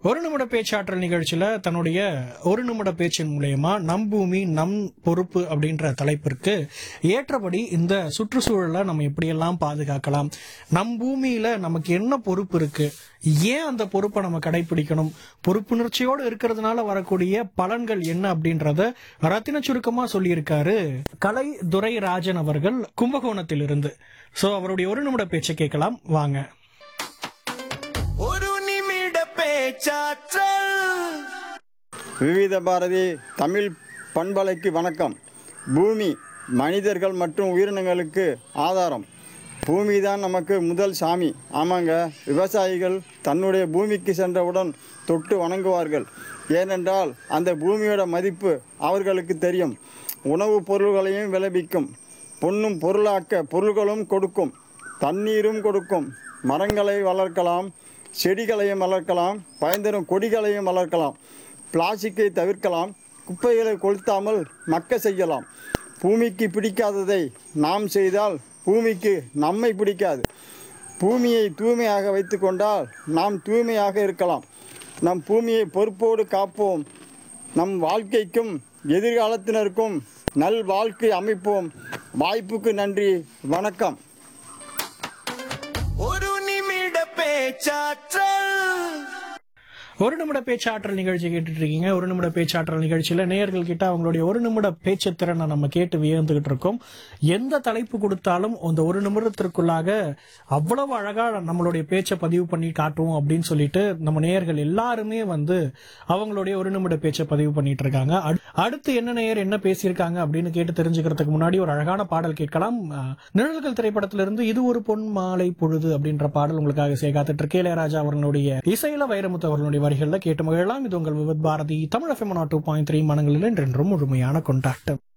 ஒரு நிமிட பேச்சாற்றல் நிகழ்ச்சியில தன்னுடைய ஒரு நிமிட பேச்சின் மூலயமா நம் பூமி நம் பொறுப்பு அப்படின்ற தலைப்பிற்கு ஏற்றபடி இந்த சுற்றுச்சூழலை நம்ம எப்படியெல்லாம் பாதுகாக்கலாம் நம் பூமியில நமக்கு என்ன பொறுப்பு இருக்கு ஏன் அந்த பொறுப்பை நம்ம கடைபிடிக்கணும் பொறுப்புணர்ச்சியோடு இருக்கிறதுனால வரக்கூடிய பலன்கள் என்ன அப்படின்றத ரத்தின சுருக்கமா சொல்லியிருக்காரு கலை துரை ராஜன் அவர்கள் கும்பகோணத்திலிருந்து சோ அவருடைய ஒரு நிமிட பேச்சை கேட்கலாம் வாங்க ஒரு நிமிட பேச்சாற்றல் விவித பாரதி தமிழ் பண்பலைக்கு வணக்கம் பூமி மனிதர்கள் மற்றும் உயிரினங்களுக்கு ஆதாரம் பூமி தான் நமக்கு முதல் சாமி ஆமாங்க விவசாயிகள் தன்னுடைய பூமிக்கு சென்றவுடன் தொட்டு வணங்குவார்கள் ஏனென்றால் அந்த பூமியோட மதிப்பு அவர்களுக்கு தெரியும் உணவுப் பொருள்களையும் விளைவிக்கும் பொன்னும் பொருளாக்க பொருள்களும் கொடுக்கும் தண்ணீரும் கொடுக்கும் மரங்களை வளர்க்கலாம் செடிகளையும் வளர்க்கலாம் பயன்தரும் கொடிகளையும் வளர்க்கலாம் பிளாஸ்டிக்கை தவிர்க்கலாம் குப்பைகளை கொளுத்தாமல் மக்க செய்யலாம் பூமிக்கு பிடிக்காததை நாம் செய்தால் பூமிக்கு நம்மை பிடிக்காது பூமியை தூய்மையாக வைத்துக்கொண்டால் நாம் தூய்மையாக இருக்கலாம் நம் பூமியை பொறுப்போடு காப்போம் நம் வாழ்க்கைக்கும் எதிர்காலத்தினருக்கும் நல் வாழ்க்கை அமைப்போம் வாய்ப்புக்கு நன்றி வணக்கம் ஒரு நிமிட பேச்சாற்றல் ஒரு நிமிட பேச்சாற்றல் நிகழ்ச்சி கேட்டுட்டு இருக்கீங்க ஒரு நிமிட பேச்சாற்றல் நிகழ்ச்சியில நேயர்கள் கிட்ட அவங்களுடைய ஒரு நிமிட பேச்சு திறனை நம்ம கேட்டு வியந்துகிட்டு இருக்கோம் எந்த தலைப்பு கொடுத்தாலும் அந்த ஒரு நிமிடத்திற்குள்ளாக அவ்வளவு அழகா நம்மளுடைய பேச்சை பதிவு பண்ணி காட்டுவோம் அப்படின்னு சொல்லிட்டு நம்ம நேயர்கள் எல்லாருமே வந்து அவங்களுடைய ஒரு நிமிட பேச்சை பதிவு பண்ணிட்டு இருக்காங்க அடு- அடுத்து என்ன நேயர் என்ன பேசியிருக்காங்க அப்படின்னு கேட்டு தெரிஞ்சுக்கிறதுக்கு முன்னாடி ஒரு அழகான பாடல் கேட்கலாம் அஹ், நிழல்கள் திரைப்படத்திலிருந்து இது ஒரு பொன் மாலை பொழுது அப்படின்ற பாடல் உங்களுக்காக சேகாத்துட்டு இருக்கு இளையராஜா அவர்களுடைய இசையில வைரமுத்து அவர்களுடைய வரிகள்ல கேட்டு மகிழலாம் இது உங்கள் Vividh Bharati Tamil FM two point three மனங்களில் என்றென்றும் முழுமையான கொண்டாட்டம்